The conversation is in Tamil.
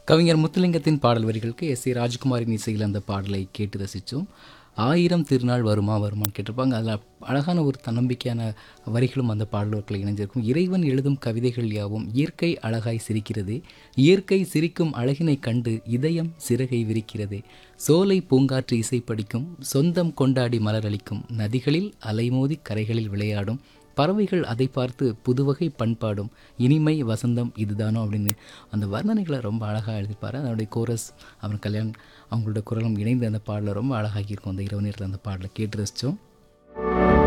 கவிஞர் முத்துலிங்கத்தின் பாடல் வரிகளுக்கு எஸ் ஏ ராஜ்குமாரின் இசையில் அந்த பாடலை கேட்டு ரசித்தோம் ஆயிரம் திருநாள் வருமா வருமான்னு கேட்டிருப்பாங்க அதில் அழகான ஒரு தன்னம்பிக்கையான வரிகளும் அந்த பாடல்களில் இணைஞ்சிருக்கும் இறைவன் எழுதும் கவிதைகள் யாவும் இயற்கை அழகாய் சிரிக்கிறதே இயற்கை சிரிக்கும் அழகினை கண்டு இதயம் சிறகை விரிக்கிறதே சோலை பூங்காற்று இசை படிக்கும் சொந்தம் கொண்டாடி மலரளிக்கும் நதிகளில் அலைமோதி கரைகளில் விளையாடும் பறவைகள் அதை பார்த்து புதுவகை பண்பாடும் இனிமை வசந்தம் இதுதானோ அப்படின்னு அந்த வர்ணனைகளை ரொம்ப அழகாக எழுதிப்பார் அதனுடைய கோரஸ் அப்புறம் கல்யாண் அவங்களோட குரலும் இணைந்து அந்த பாடலை ரொம்ப அழகாகி இருக்கும் அந்த இரவு நேரத்தில் அந்த பாடலை கேட்டு ரசித்தோம்